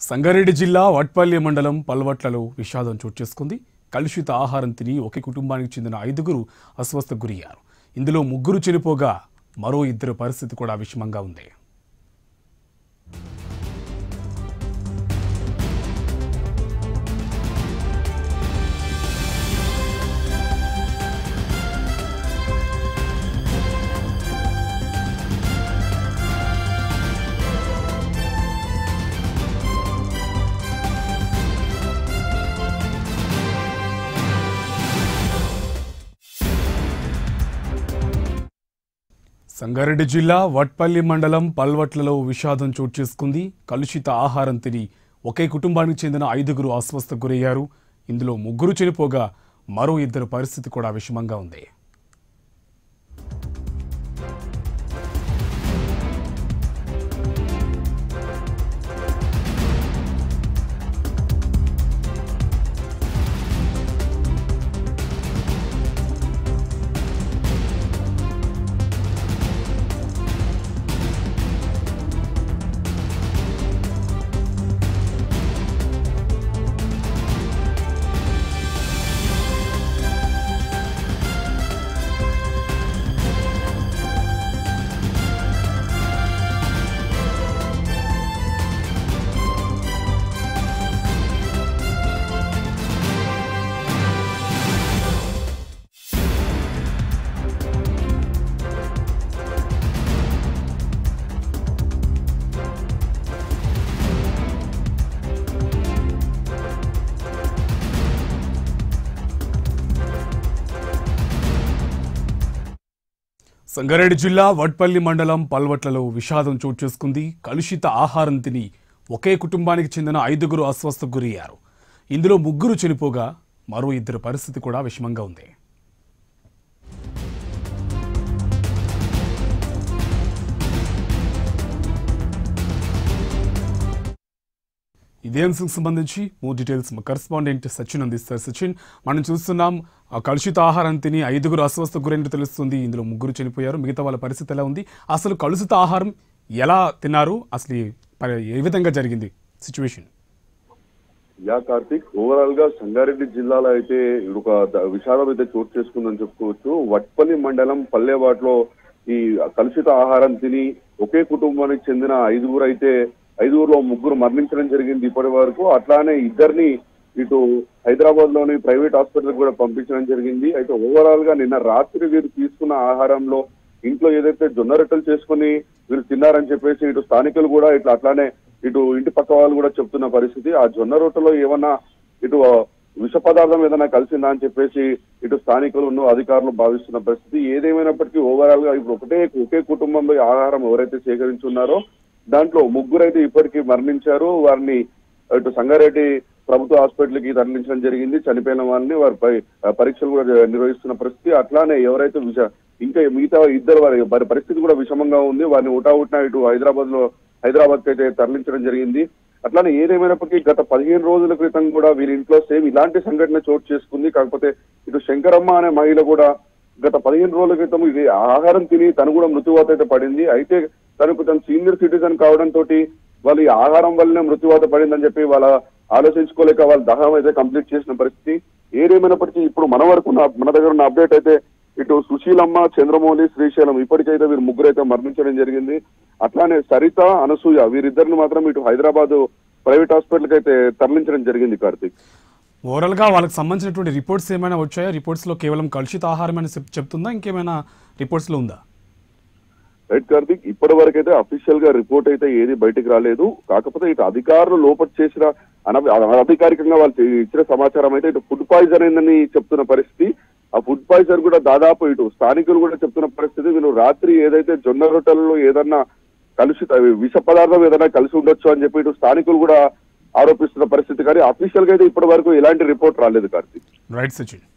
సంగారెడ్డి జిల్లా వట్పల్లి మండలం పల్వట్లలో విషాదం చోటు చేసుకుంది కలుషిత ఆహారం తిని ఒకే కుటుంబానికి చెందిన ఐదుగురు అస్వస్థకు గురయ్యారు ఇందులో ముగ్గురు చనిపోగా మరో ఇద్దరు పరిస్థితి కూడా విషమంగా ఉంది సంగారెడ్డి జిల్లా వట్పల్లి మండలం పల్వట్లలో విషాదం చోటు చేసుకుంది కలుషిత ఆహారం తిని ఒకే కుటుంబానికి చెందిన ఐదుగురు అస్వస్థకు గురయ్యారు ఇందులో ముగ్గురు చనిపోగా మరో ఇద్దరు పరిస్థితి కూడా విషమంగా ఉంది సంగారెడ్డి జిల్లా వడ్పల్లి మండలం పల్వట్లలో విషాదం చోటు చేసుకుంది కలుషిత ఆహారం తిని ఒకే కుటుంబానికి చెందిన ఐదుగురు అస్వస్థకు గురయ్యారు ఇందులో ముగ్గురు చనిపోగా మరో ఇద్దరు పరిస్థితి కూడా విషమంగా ఉంది ఇదే అంశంకి సంబంధించి మోర్ డీటెయిల్స్ మా కరెస్పాండెంట్ సచిన్ అందిస్తారు సచిన్ మనం చూస్తున్నాం ఆ కలుషిత ఆహారం తిని ఐదుగురు అస్వస్థ గురైనట్టు తెలుస్తుంది ఇందులో ముగ్గురు చనిపోయారు మిగతా వాళ్ళ పరిస్థితి ఎలా ఉంది అసలు కలుషిత ఆహారం ఎలా తిన్నారు అసలు ఈ పరి- ఏ విధంగా జరిగింది సిచ్యువేషన్ యా కార్తిక్ ఓవరాల్ గా సంగారెడ్డి జిల్లాలో అయితే ఇది ఒక ద- విషాదం అయితే చోటు చేసుకుందని చెప్పుకోవచ్చు వట్పల్లి మండలం పల్లెవాట్లో ఈ కలుషిత ఆహారం తిని ఒకే కుటుంబానికి చెందిన ఐదుగురు అయితే ఐదుగురులో ముగ్గురు మరణించడం జరిగింది ఇప్పటి వరకు అట్లానే ఇద్దరిని ఇటు హైదరాబాద్ లోని ప్రైవేట్ హాస్పిటల్ కూడా పంపించడం జరిగింది అయితే ఓవరాల్ గా నిన్న రాత్రి వీరు తీసుకున్న ఆహారంలో ఇంట్లో ఏదైతే జొన్న రొట్టెలు చేసుకుని వీరు తిన్నారని చెప్పేసి ఇటు స్థానికులు కూడా ఇట్లా అట్లానే ఇటు ఇంటి పక్క వాళ్ళు కూడా చెప్తున్న పరిస్థితి ఆ జొన్న రొట్టెలో ఏమన్నా ఇటు ఆ, విష పదార్థం ఏదైనా కలిసిందా అని చెప్పేసి ఇటు స్థానికులు ఉన్న అధికారులు భావిస్తున్న పరిస్థితి ఏదేమైనప్పటికీ ఓవరాల్ గా ఇప్పుడు ఒకటే ఒకే కుటుంబంలో ఈ ఆహారం ఎవరైతే సేకరించున్నారో దాంట్లో ముగ్గురు అయితే ఇప్పటికీ మరణించారు వారిని ఇటు సంగారెడ్డి ప్రభుత్వ హాస్పిటల్ కి తరలించడం జరిగింది చనిపోయిన వారిని వారిపై ఆ, పరీక్షలు కూడా నిర్వహిస్తున్న పరిస్థితి అట్లానే ఎవరైతే విష ఇంకా మిగతా ఇద్దరు వారి వారి పరిస్థితి కూడా విషమంగా ఉంది వారిని ఉటావుట్న ఇటు హైదరాబాద్ లో హైదరాబాద్ కి అయితే తరలించడం జరిగింది అట్లానే ఏదేమైనప్పటికీ గత పదిహేను రోజుల క్రితం కూడా వీరి ఇంట్లో సేమ్ ఇలాంటి సంఘటన చోటు చేసుకుంది కాకపోతే ఇటు శంకరమ్మ అనే మహిళ కూడా గత పదిహేను రోజుల క్రితం ఇది ఆహారం తిని తను కూడా మృత్యువాత అయితే పడింది అయితే తనకు తను సీనియర్ సిటిజన్ కావడంతో వాళ్ళు ఈ ఆహారం వల్లనే మృత్యువాత పడిందని చెప్పి వాళ్ళ ఆలోచించుకోలేక వాళ్ళ దహనం అయితే కంప్లీట్ చేసిన పరిస్థితి ఏదేమైనప్పటికీ ఇప్పుడు మన వరకు ఉన్న- మన దగ్గర ఉన్న అప్డేట్ అయితే ఇటు సుశీలమ్మ చంద్రమౌళి శ్రీశైలం ఇప్పటికైతే వీరు ముగ్గురు అయితే మరణించడం జరిగింది అట్లానే సరిత అనసూయ వీరిద్దరిని మాత్రం ఇటు హైదరాబాద్ ప్రైవేట్ హాస్పిటల్ కి అయితే తరలించడం జరిగింది కార్తీక్ ఓవరాల్ గా వాళ్ళకి సంబంధించినటువంటి రిపోర్ట్స్ ఏమైనా వచ్చాయా రిపోర్ట్స్ లో కేవలం కలుషిత ఆహారం అని చెప్- చెప్తుందా ఇంకేమైనా రిపోర్ట్స్ లో ఉందా రైట్ కార్తిక్ ఇప్పటి వరకు అయితే అఫీషియల్ గా రిపోర్ట్ అయితే ఏది బయటకు రాలేదు కాకపోతే ఇటు అధికారులు లోపల చేసిన అన- అనధికారికంగా వాళ్ళు చే- ఇచ్చిన సమాచారం అయితే ఇటు ఫుడ్ పాయిజన్ అయిందని చెప్తున్న పరిస్థితి ఆ ఫుడ్ పాయిజన్ కూడా దాదాపు ఇటు స్థానికులు కూడా చెప్తున్న పరిస్థితి వీళ్ళు రాత్రి ఏదైతే జొన్న రొట్టెలలో ఏదన్నా కలుషిత విష పదార్థం ఏదైనా కలిసి ఉండొచ్చు అని చెప్పి ఇటు స్థానికులు కూడా ఆరోపిస్తున్న పరిస్థితి కానీ అఫీషియల్ గా అయితే ఇప్పటి వరకు ఎలాంటి రిపోర్ట్ రాలేదు కార్తిక్ రైట్ సచిన్